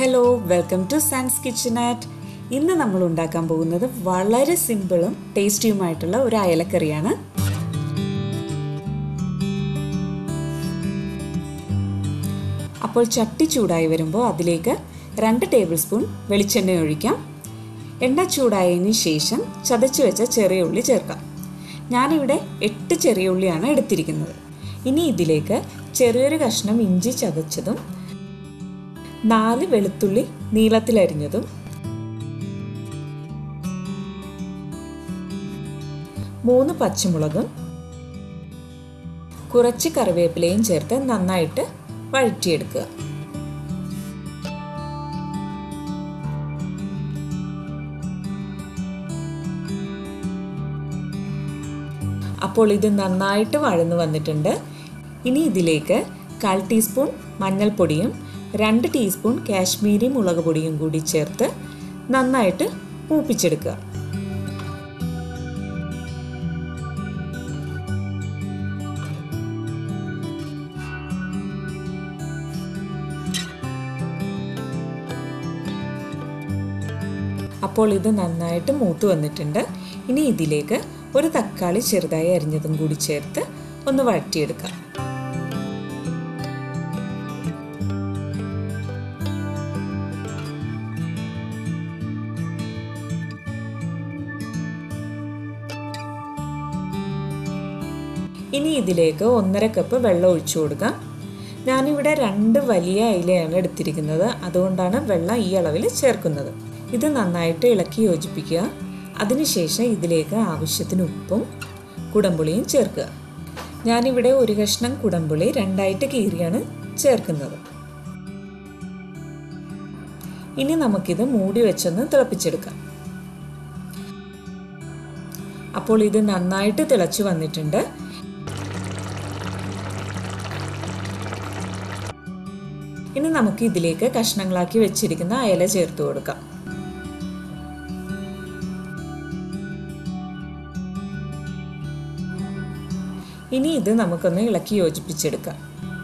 hello welcome to science kitchen ആറ്റ് ഇന്ന് നമ്മൾ ഉണ്ടാക്കാൻ പോകുന്നത് വളരെ സിമ്പിളും ടേസ്റ്റിയുമായിട്ടുള്ള ഒരു അയലക്കറിയാണ് അപ്പോൾ ചട്ടി ചൂടായി വരുമ്പോൾ അതിലേക്ക് രണ്ട് ടേബിൾ സ്പൂൺ വെളിച്ചെണ്ണ ഒഴിക്കാം എണ്ണ ചൂടായതിന് ശേഷം ചതച്ച് വെച്ച ചെറിയ ഉള്ളി ചേർക്കാം ഞാനിവിടെ എട്ട് ചെറിയ ഉള്ളിയാണ് എടുത്തിരിക്കുന്നത് ഇനി ഇതിലേക്ക് ചെറിയൊരു കഷ്ണം ഇഞ്ചി ചതച്ചതും നാല് വെളുത്തുള്ളി നീളത്തിലരിഞ്ഞതും മൂന്ന് പച്ചമുളകും കുറച്ച് കറിവേപ്പിലയും ചേർത്ത് നന്നായിട്ട് വഴറ്റിയെടുക്കുക അപ്പോൾ ഇത് നന്നായിട്ട് വഴന്നു വന്നിട്ടുണ്ട് ഇനി ഇതിലേക്ക് കാൽ ടീസ്പൂൺ മഞ്ഞൾപ്പൊടിയും രണ്ട് ടീസ്പൂൺ കാശ്മീരി മുളക് പൊടിയും കൂടി ചേർത്ത് നന്നായിട്ട് മൂപ്പിച്ചെടുക്കുക അപ്പോൾ ഇത് നന്നായിട്ട് മൂത്ത് വന്നിട്ടുണ്ട് ഇനി ഇതിലേക്ക് ഒരു തക്കാളി ചെറുതായി അരിഞ്ഞതും കൂടി ചേർത്ത് ഒന്ന് വഴറ്റിയെടുക്കാം ഇനി ഇതിലേക്ക് ഒന്നര കപ്പ് വെള്ളം ഒഴിച്ചു കൊടുക്കാം ഞാനിവിടെ രണ്ട് വലിയ അയിലയാണ് എടുത്തിരിക്കുന്നത് അതുകൊണ്ടാണ് വെള്ളം ഈ അളവിൽ ചേർക്കുന്നത് ഇത് നന്നായിട്ട് ഇളക്കി യോജിപ്പിക്കുക അതിനുശേഷം ഇതിലേക്ക് ആവശ്യത്തിന് ഉപ്പും കുടംപുളിയും ചേർക്കുക ഞാനിവിടെ ഒരു കഷ്ണം കുടംപുളി രണ്ടായിട്ട് കീറിയാണ് ചേർക്കുന്നത് ഇനി നമുക്കിത് മൂടി വെച്ചൊന്ന് തിളപ്പിച്ചെടുക്കാം അപ്പോൾ ഇത് നന്നായിട്ട് തിളച്ചു വന്നിട്ടുണ്ട് ഇനി നമുക്ക് ഇതിലേക്ക് കഷ്ണങ്ങളാക്കി വെച്ചിരിക്കുന്ന അയല ചേർത്ത് കൊടുക്കാം ഇനി ഇത് നമുക്കൊന്ന് ഇളക്കി യോജിപ്പിച്ചെടുക്കാം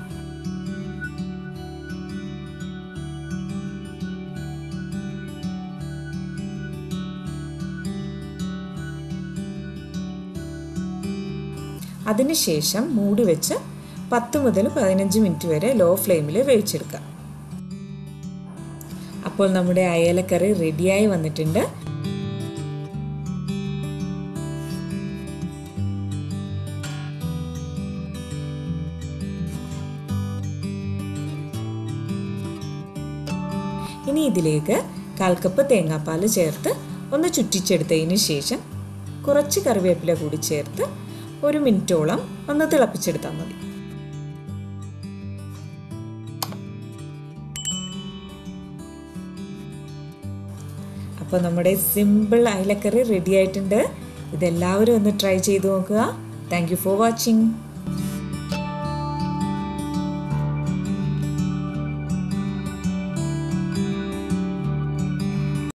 അതിനുശേഷം മൂടി വെച്ച് പത്ത് മുതൽ പതിനഞ്ച് മിനിറ്റ് വരെ ലോ ഫ്ലെയിമിൽ വേവിച്ചെടുക്കാം അപ്പോൾ നമ്മുടെ അയലക്കറി റെഡിയായി വന്നിട്ടുണ്ട് ഇനി ഇതിലേക്ക് കാൽ കപ്പ് തേങ്ങാപ്പാൽ ചേർത്ത് ഒന്ന് ചുറ്റിച്ചെടുത്തതിന് ശേഷം കുറച്ച് കറിവേപ്പില കൂടി ചേർത്ത് ഒരു മിനിറ്റോളം ഒന്ന് തിളപ്പിച്ചെടുത്താൽ മതി അപ്പോൾ നമ്മുടെ സിമ്പിൾ അയലക്കറി റെഡി ആയിട്ടുണ്ട് ഇതെല്ലാവരും ഒന്ന് ട്രൈ ചെയ്ത് നോക്കുക താങ്ക് യു ഫോർ വാച്ചിങ്